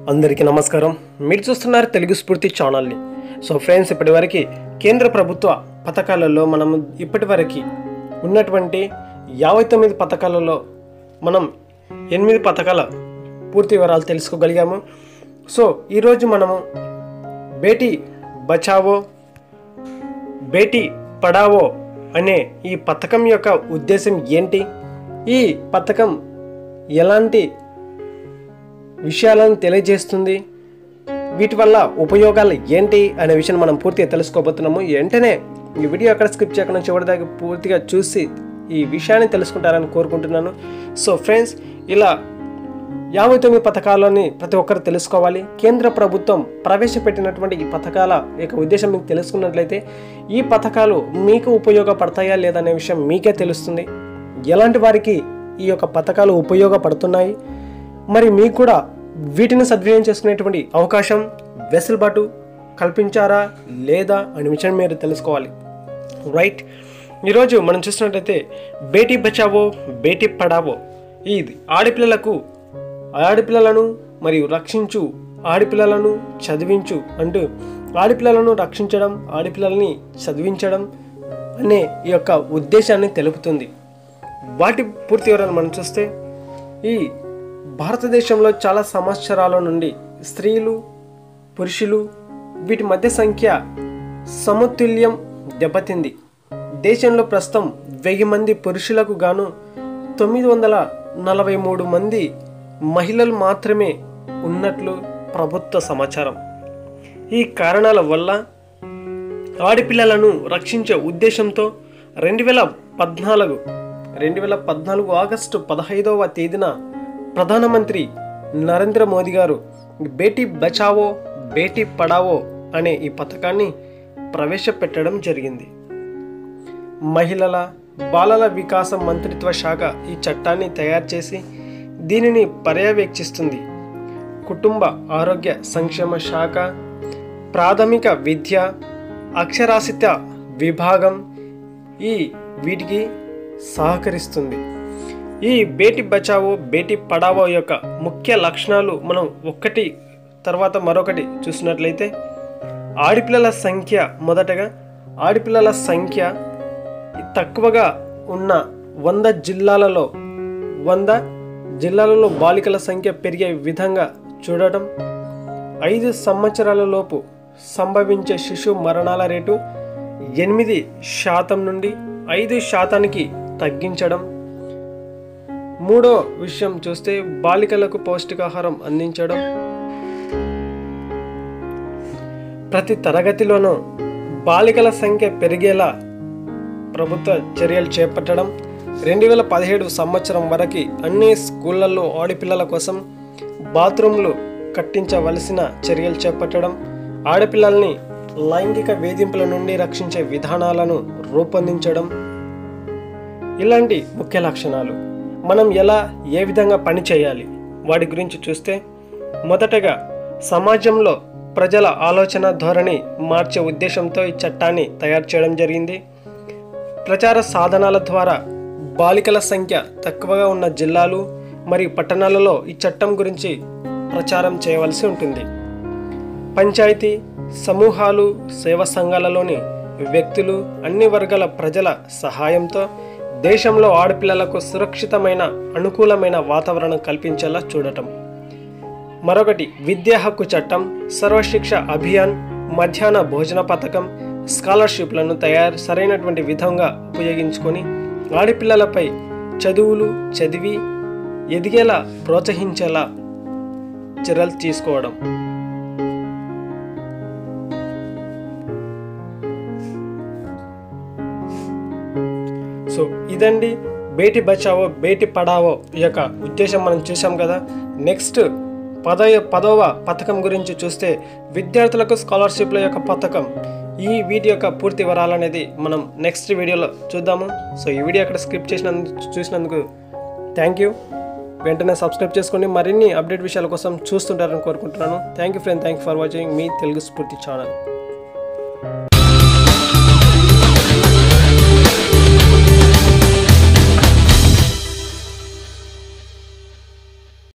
అందరికీ నమస్కారం మీరు చూస్తున్నారు తెలుగు స్ఫూర్తి ఛానల్ని సో ఫ్రెండ్స్ ఇప్పటివరకు కేంద్ర ప్రభుత్వ పథకాలలో మనం ఇప్పటివరకు ఉన్నటువంటి యాభై తొమ్మిది పథకాలలో మనం ఎనిమిది పథకాల పూర్తి వివరాలు తెలుసుకోగలిగాము సో ఈరోజు మనము బేటీ బచావో బేటీ పడావో అనే ఈ పథకం యొక్క ఉద్దేశం ఏంటి ఈ పథకం ఎలాంటి విషయాలను తెలియజేస్తుంది వీటి వల్ల ఉపయోగాలు ఏంటి అనే విషయం మనం పూర్తిగా తెలుసుకోబోతున్నాము వెంటనే ఈ వీడియో ఎక్కడ స్కిప్ చేయకుండా చివరి దాకా పూర్తిగా చూసి ఈ విషయాన్ని తెలుసుకుంటారని కోరుకుంటున్నాను సో ఫ్రెండ్స్ ఇలా యాభై తొమ్మిది పథకాలని ప్రతి ఒక్కరు తెలుసుకోవాలి కేంద్ర ప్రభుత్వం ప్రవేశపెట్టినటువంటి ఈ పథకాల యొక్క ఉద్దేశం మీకు తెలుసుకున్నట్లయితే ఈ పథకాలు మీకు ఉపయోగపడతాయా లేదనే విషయం మీకే తెలుస్తుంది ఎలాంటి వారికి ఈ యొక్క పథకాలు ఉపయోగపడుతున్నాయి మరి మీకు కూడా వీటిని సద్వినియోగం చేసుకునేటువంటి అవకాశం వెసులుబాటు కల్పించారా లేదా అనే విషయం మీరు తెలుసుకోవాలి రైట్ ఈరోజు మనం చూసినట్లయితే బేటీ బచావో బేటీ పడావో ఇది ఆడపిల్లలకు ఆడపిల్లలను మరియు రక్షించు ఆడపిల్లలను చదివించు అంటూ ఆడపిల్లలను రక్షించడం ఆడపిల్లల్ని చదివించడం అనే ఈ యొక్క ఉద్దేశాన్ని తెలుపుతుంది వాటి పూర్తి వివరాలు మనం చూస్తే ఈ భారతదేశంలో చాలా సంవత్సరాల నుండి స్త్రీలు పురుషులు వీటి మధ్య సంఖ్య సమతుల్యం దెబ్బతింది దేశంలో ప్రస్తుతం వెయ్యి మంది పురుషులకు గాను తొమ్మిది వందల నలభై మూడు మంది మహిళలు మాత్రమే ఉన్నట్లు ప్రభుత్వ సమాచారం ఈ కారణాల వల్ల ఆడపిల్లలను రక్షించే ఉద్దేశంతో రెండు వేల పద్నాలుగు రెండు వేల పద్నాలుగు ఆగస్టు పదహైదవ తేదీన ప్రధానమంత్రి నరేంద్ర మోదీ గారు బేటీ బచావో బేటీ పడావో అనే ఈ పథకాన్ని ప్రవేశపెట్టడం జరిగింది మహిళల బాలల వికాస మంత్రిత్వ శాఖ ఈ చట్టాన్ని తయారు చేసి దీనిని పర్యవేక్షిస్తుంది కుటుంబ ఆరోగ్య సంక్షేమ శాఖ ప్రాథమిక విద్య అక్షరాస్యత విభాగం ఈ వీటికి సహకరిస్తుంది ఈ బేటీ బచావో బేటీ పడావో యొక్క ముఖ్య లక్షణాలు మనం ఒక్కటి తర్వాత మరొకటి చూసినట్లయితే ఆడపిల్లల సంఖ్య మొదటగా ఆడపిల్లల సంఖ్య తక్కువగా ఉన్న వంద జిల్లాలలో వంద జిల్లాలలో బాలికల సంఖ్య పెరిగే విధంగా చూడటం ఐదు సంవత్సరాల లోపు సంభవించే శిశు మరణాల రేటు ఎనిమిది శాతం నుండి ఐదు శాతానికి తగ్గించడం మూడో విషయం చూస్తే బాలికలకు పౌష్టికాహారం అందించడం ప్రతి తరగతిలోనూ బాలికల సంఖ్య పెరిగేలా ప్రభుత్వ చర్యలు చేపట్టడం రెండు వేల పదిహేడు సంవత్సరం వరకు అన్ని స్కూళ్ళల్లో ఆడపిల్లల కోసం బాత్రూంలు కట్టించవలసిన చర్యలు చేపట్టడం ఆడపిల్లల్ని లైంగిక వేధింపుల నుండి రక్షించే విధానాలను రూపొందించడం ఇలాంటి ముఖ్య లక్షణాలు మనం ఎలా ఏ విధంగా పని చేయాలి వాటి గురించి చూస్తే మొదటగా సమాజంలో ప్రజల ఆలోచన ధోరణి మార్చే ఉద్దేశంతో ఈ చట్టాన్ని తయారు చేయడం జరిగింది ప్రచార సాధనాల ద్వారా బాలికల సంఖ్య తక్కువగా ఉన్న జిల్లాలు మరియు పట్టణాలలో ఈ చట్టం గురించి ప్రచారం చేయవలసి ఉంటుంది పంచాయతీ సమూహాలు సేవా సంఘాలలోని వ్యక్తులు అన్ని వర్గాల ప్రజల సహాయంతో దేశంలో ఆడపిల్లలకు సురక్షితమైన అనుకూలమైన వాతావరణం కల్పించేలా చూడటం మరొకటి విద్యా హక్కు చట్టం సర్వశిక్ష అభియాన్ మధ్యాహ్న భోజన పథకం స్కాలర్షిప్లను తయారు సరైనటువంటి విధంగా ఉపయోగించుకొని ఆడపిల్లలపై చదువులు చదివి ఎదిగేలా ప్రోత్సహించేలా చర్యలు తీసుకోవడం సో ఇదండి బేటీ బచావో బేటీ పడావో ఈ యొక్క ఉద్దేశం మనం చూసాం కదా నెక్స్ట్ పద పదవ పథకం గురించి చూస్తే విద్యార్థులకు స్కాలర్షిప్ల యొక్క పథకం ఈ వీడియో యొక్క పూర్తి వివరాలు అనేది మనం నెక్స్ట్ వీడియోలో చూద్దాము సో ఈ వీడియో అక్కడ స్క్రిప్ట్ చేసినందుకు చూసినందుకు థ్యాంక్ యూ వెంటనే సబ్స్క్రైబ్ చేసుకోండి మరిన్ని అప్డేట్ విషయాల కోసం చూస్తుంటారని కోరుకుంటున్నాను thank you friend thank you for watching మీ తెలుగు స్ఫూర్తి ఛానల్